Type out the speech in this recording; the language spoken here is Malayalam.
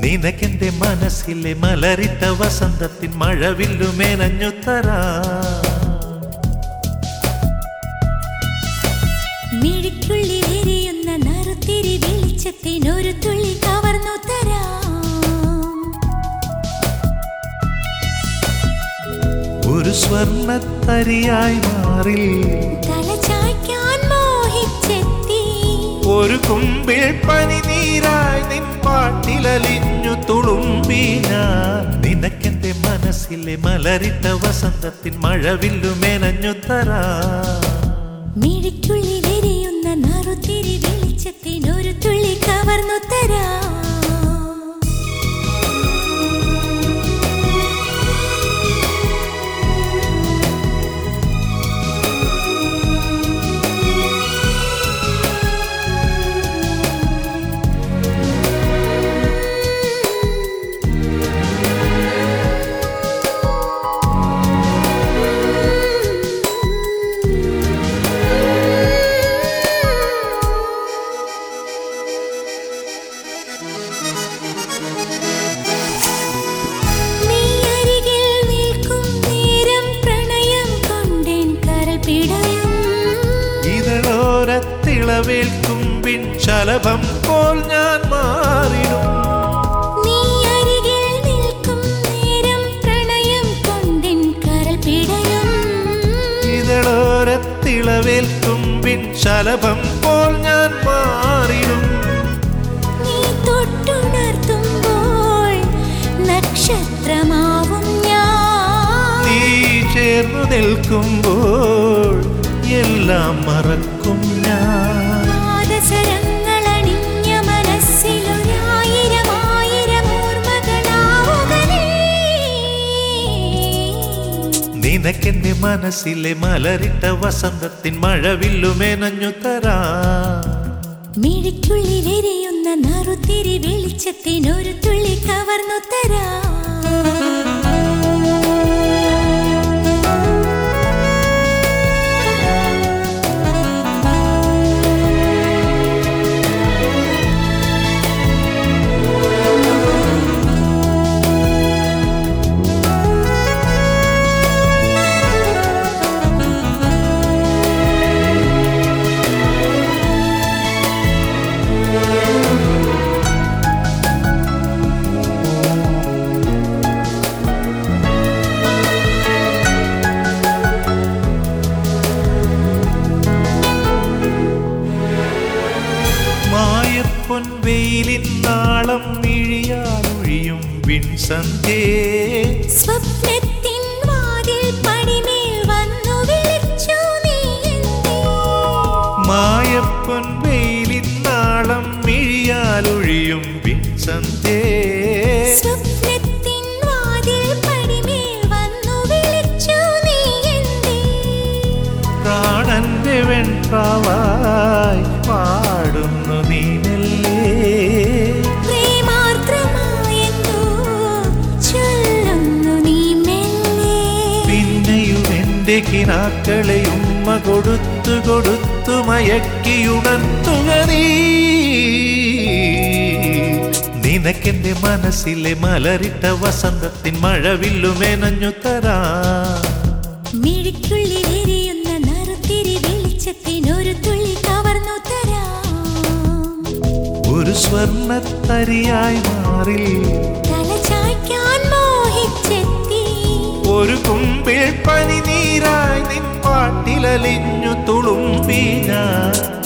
നിനക്കെന്റെ മനസ്സിലെ മലരിട്ട വസന്തത്തിൻ മഴവില്ലു മേനഞ്ഞു തരാ മിഴിക്കുള്ളിൽ എരിയുന്ന നറുത്തിരി വെളിച്ചത്തിനൊരു തുള്ളി കവർന്നു തരാം ഒരു സ്വർണത്തരിയായി മാറി തല ചായ്ക്കാൻ മോഹിച്ചെത്തി ഒരു കുമ്പിൾ പനിനീരായി നിൻ പാട്ടിലലിഞ്ഞു തുളുമ്പി ഞാൻ നിനക്കെന്റെ മനസ്സിലെ മലരിട്ട വസന്തത്തിൻ മഴവില്ലു മേനഞ്ഞു തരാ മിഴിക്കുള്ളിൽ എരിയുന്ന നറുത്തിരി വെളിച്ചത്തിനൊരു തുള്ളി കവർന്നു തരാം നീ അരികിൽ നിൽക്കും നേരം പ്രണയം കൊണ്ടേൻ കരൾ പിടയും ഇതളോരത്തിളവേൽക്കുമ്പിൻ ശലഭം പോൽ ഞാൻ മാറിടും നീ അരികിൽ നിൽക്കും നേരം പ്രണയം കൊണ്ടേൻ കരൾ പിടയും ഇതളോരത്തിളവേൽക്കുമ്പിൻ ശലഭം പോൽ ഞാൻ മാറിടും നീ തൊട്ടുണർത്തുമ്പോൾ നക്ഷത്രമാവും ഞാൻ നീ ചേർന്നു നിൽക്കുമ്പോൾ എല്ലാം മറക്കും ഞാൻ പാദസരങ്ങളണിഞ്ഞ മനസ്സിലൊരായിരം ആയിരം ഓർമ്മകളാവുകലേ നിനക്കെന്റെ മനസ്സിലെ മലരിട്ട വസന്തത്തിൻ മഴവില്ലു മേനഞ്ഞു തരാ മിഴിക്കുള്ളിൽ എരിയുന്ന നറുത്തിരി വെളിച്ചത്തിനൊരു തുള്ളി കവർന്നു തരാം മായപ്പൊൻ വെയിലിൻ നാളം മിഴിയാലൊഴിയും വിൺസന്ധ്യേ സ്വപ്നത്തിൻ വാതിൽ പടിമേൽ വന്നു വിളിച്ചു നീ എന്നെ. മായപ്പൊൻ വെയിലിൻ നാളം മിഴിയാലൊഴിയും വിൺസന്ധ്യേ സ്വപ്നത്തിൻ വാതിൽ പടിമേൽ വന്നു വിളിച്ചു നീ എന്നെ. പ്രാണന്റെ വെൺപ്രാവായി പാടുന്നു നീ മെല്ലെ പ്രേമാർദ്രമായെന്തോ ചൊല്ലുന്നു നീ മെല്ലെ. പിന്നെയും എന്റെ കിനാക്കളെ ഉമ്മ കൊടുത്തു കൊടുത്തു മയക്കിയുണർത്തുക നീ നിനക്കെന്റെ മനസ്സിലെ മലരിട്ട വസന്തത്തിൻ മഴവില്ലു മേനഞ്ഞു തരാ മിഴിക്കുള്ളിൽ എരിയുന്ന നറുത്തിരി വെളിച്ചത്തിനൊരു തുള്ളി കവർന്നു തരാം ഒരു സ്വർണത്തരിയായി മാറി തല ചായ്ക്കാൻ മോഹിച്ചെത്തി ഒരു കുമ്പിൾ പനിനീരായി നിൻ പാട്ടിലലിഞ്ഞു തുളുമ്പി ഞാൻ